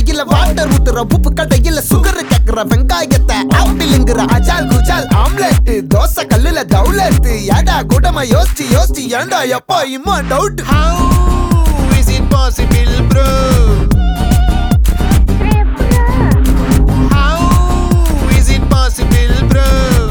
கடையில வாட்டர் ஊத்துற உப்பு கடையில சுகர் கேக்குற வெங்காயத்தை ஆப்பிளுங்கிற அஜால் குஜால் ஆம்லெட் தோசை கல்லுல தௌலட் ஏடா கூடமா யோசிச்சு யோசிச்சு ஏண்டா எப்பா இம்மா doubt How is it possible, bro? How is it possible, bro?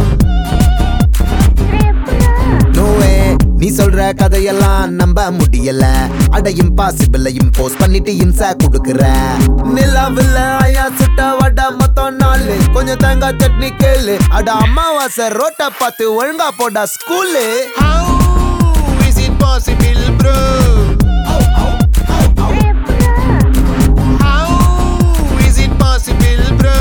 No way நீ சொல்ற கதையெல்லாம் நம்ப முடியல அட இம்பாசிபிள் இம்போஸ் பண்ணிட்டு இம்சா குடுக்குற நிலாவில்ல ஐயா சுட்ட வட மொத்தம் நாலு கொஞ்சம் தேங்காய் சட்னி கேளு அட அம்மாவாசை ரோட்ட பார்த்து ஒழுங்கா போடா school How is it possible, bro? How is it possible, bro?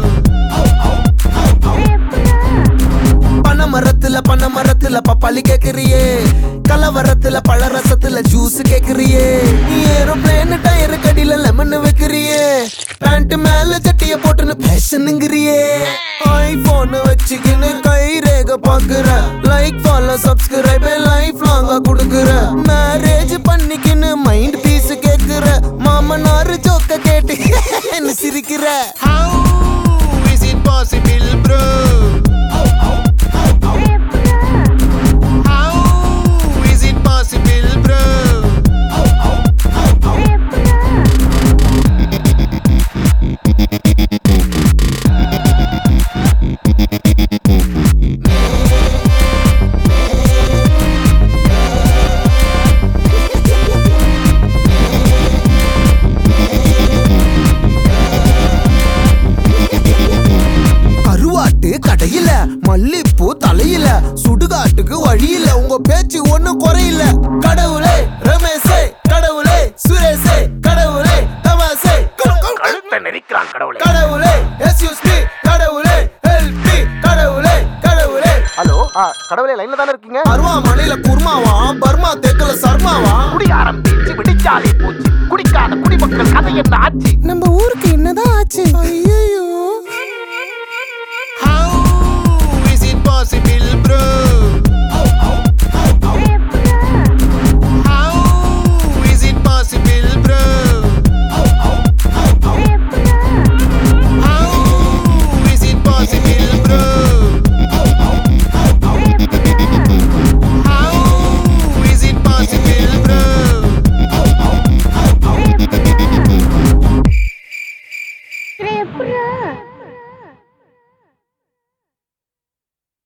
பனை மரத்துல பனை மரத்துல பப்பாளி கேக்குறியே கலவரத்துல பழரசத்துல ஜூஸ் கேக்குறியே ஏரோப்ளேன் டயர் கடியில லெமன் வைக்கிறியே பேண்ட் மேல சட்டிய போட்டுன்னு ஃபேஷனுங்கிறியே ஐபோன் வச்சுக்கின்னு கை ரேக பாக்குற லைக் ஃபாலோ சப்ஸ்கிரைப் லைஃப் லாங்கா குடுக்குற மேரேஜ் பண்ணிக்கின்னு மைண்ட் பீஸ் கேக்குற மாமனாரு ஜோக்க கேட்டு என்ன சிரிக்கிற How is it possible, bro? How is it possible, bro? கருவாட்டு கடையில மல்லிப்பூ தலையில சுடுகாட்டுக்கு வழியில உங்க பேச்சு ஒண்ணும் குறையில கடவுளே ரமேஷே கடவுளே சுரேஷே கடவுளே தமாசே கழுத்தை நெரிக்கிறான் கடவுளே கடவுளே எஸ்யூஸ் மீ கடவுளே ஹெல்ப் மீ கடவுளே கடவுளே ஹலோ கடவுளே லைன்ல தானே இருக்கீங்க அருவாமனையில குருமாவா பர்மா தேக்கல சர்மாவா குடி ஆரம்பிச்சு விடிச்சாலே போச்சு குடிக்காத குடிமக்கள் கதை என்ன ஆச்சு நம்ம ஊருக்கு என்னதான் ஆச்சு ஐயோ How is it possible, bro? How is it possible, bro? How is it possible, bro? How is it possible, bro? Rebra.